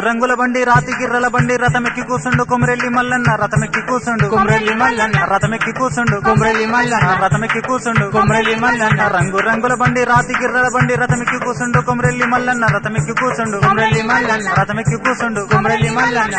రంగుల బండి రాతి గిర్రల బండి రథమెక్కి కూసుండు కొమరెల్లి మల్లన్న రథమెక్కి కూసుండు కొమరెల్లి మల్లన్న రథమెక్కి కూసుండు కొమరెల్లి మల్లన్న రథమెక్కి కూసుండు కొమరెల్లి మల్లన్న రంగు రంగుల బండి రాతి గిర్రల బండి రథమెక్కి కూసుండు కొమరెల్లి మల్లన్న రథమెక్కి కూసుండు కొమరెల్లి మల్లన్న రథమెక్కి కూసుండు కొమరెల్లి మల్లన్న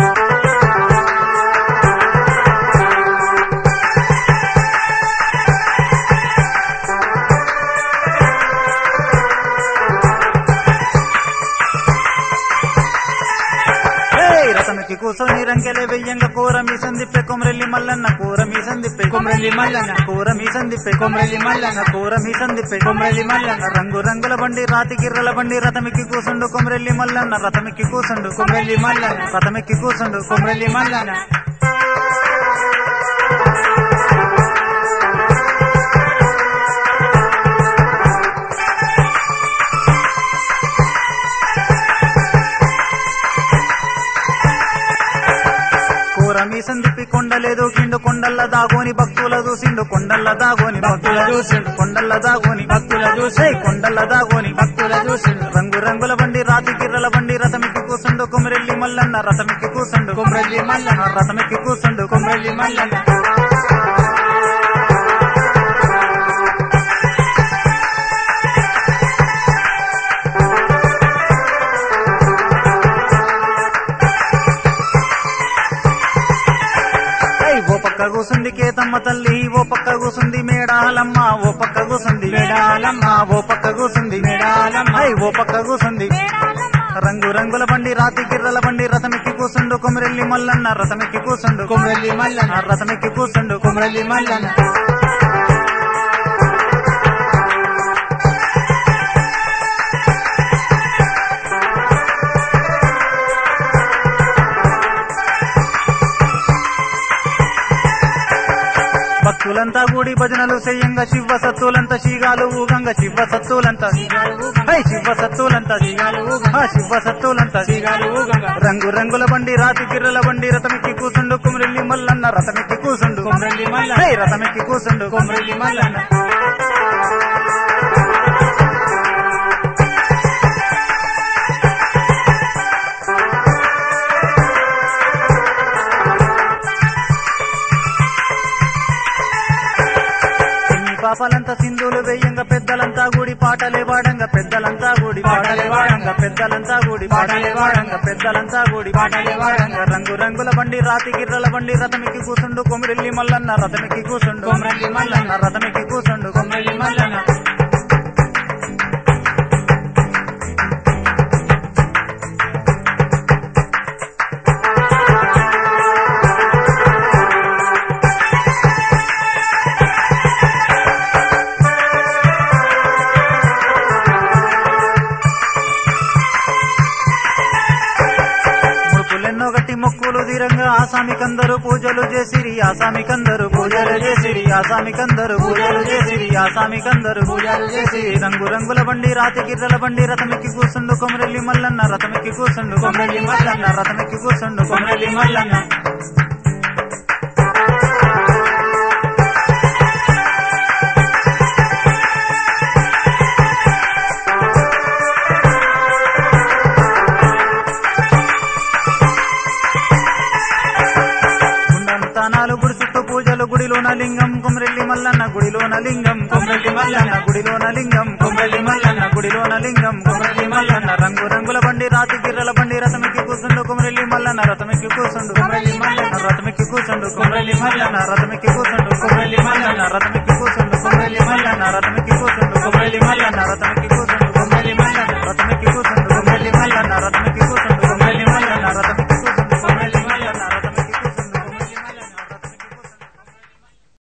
ఏయ్! రథమెక్కి కూసోని రంకెలే వెయ్యంగా కూర మీ సందిప్పే కొమరెల్లి మల్లన్న కూర మీ సందిప్పే కొమరెల్లి మల్లన్న కూర మీ సందిప్పే కొమరెల్లి మల్లన్న కూర మీ సందిప్పే కొమరెల్లి మల్లన్న రంగు రంగుల బండి రాతి గిర్రల బండి రథమెక్కి కూసుండు కొమరెల్లి మల్లన్న రథమెక్కి కూసుండు కొమరెల్లి మల్లన్న రథమెక్కి కూసుండు కొమరెల్లి మల్లన్న కూర మీ సందిప్పి కొండలేదు కిండు కొండల్ల దాగోని భక్తుల చూసిండు కొండల్ల దాగోని భక్తుల చూసిండు కొండల్ల దాగోని భక్తుల చూసే కొండల్ల దాగోని భక్తుల చూసిండు రంగు రంగుల బండి రాతి గిర్రల బండి రథమికి కూసుండు కొమరెల్లి మల్లన్న రథమికి కూసుండు కొమరెల్లి మల్లన్న రథమికి కూసుండు కొమరెల్లి మల్లన్న ఏయ్, ఓ పక్క కూసుంది కేతమ్మ తల్లి ఓ పక్క కూసుంది మేడాలమ్మ ఓ పక్క కూసుంది మేడాలమ్మ. ఓ పక్క కూసుంది మేడాలమ్మ. ఏయ్, ఓ పక్క కూసుంది రంగు రంగుల బండి రాతి గిర్రల బండి రథమెక్కి కూసుండు కొమరెల్లి మల్లన్న రథమెక్కి కూసుండు కొమరెల్లి మల్లన్న రథమెక్కి కూసుండు కొమరెల్లి మల్లన్న భక్తులంతా కూడి భజనలు చెయ్యంగా శివ సత్తులంతా శీగాలు ఊగంగా శివ సత్తులంతా హై శివ సత్తులంతా ఆ, శివ సత్తులంతా సిగాలు ఊగంగా రంగు రంగుల బండి రాతి గిర్రల బండి రథమెక్కి కూసుండు కుమరెల్లి మల్లన్న రథమెక్కి కూసుండు కొమరెల్లి మల్లన్న హై రథమెక్కి కూసుండు కొమరెల్లి మల్లన్న ఎన్ని పాపాలంతా సింధులు వేయంగా పెద్దలంతా కూడి పాటలే వాడంగా పెద్దలంతా కూడి పాటలే వాడంగా. పెద్దలంతా కూడి పాటలే వాడంగా. పెద్దలంతా కూడి పాటలే వాడంగా. రంగు రంగుల బండి రాతి గిర్రల బండి రథమికి కూసుండు కొమిరెల్లి మల్లన్న రథమికి కూసుండు కొమరెల్లి మల్లన్న. రథమికి కూసుండు కొమరెల్లి మల్లన్న ముడుపులెన్నో గట్టి మొక్కులు తీరంగా ఆసామికందరూ పూజలు చేసిరి ఆసామికందరూ పూజలు చేసిరి ఆసామికందరూ పూజలు చేసిరి ఆసామికందరూ పూజలు చేసిరి రంగు రంగుల బండి రాతి గిర్రల బండి రథమెక్కి కూసుండు కొమరెల్లి మల్లన్న రథమెక్కి కూసుండు కొమరెల్లి మల్లన్న రథమెక్కి కూసుండు కొమరెల్లి మల్లన్న గుండంతానాలు గుడి చుట్టూ పూజలు గుడిలోన లింగం కొమరెల్లి మల్లన్న గుడిలోన లింగం కొమరెల్లి మల్లన్న గుడిలోన లింగం కొమరెల్లి మల్లన్న గుడిలోన లింగం కొమరెల్లి మల్లన్న రంగు రంగుల బండి రాతి గిర్రల బండి రథమెక్కి కూసుండు కొమరెల్లి మల్లన్న రథమెక్కి కూసుండు కొమరెల్లి మల్లన్న రథమెక్కి కూసుండు కొమరెల్లి మల్లన్న రథమెక్కి కూసుండు కొమరెల్లి మల్లన్న రథమెక్కి కూసుండు కొమరెల్లి మల్లన్న రథమెక్కి కూసుండు కొమరెల్లి మల్లన్న రథమెక్కి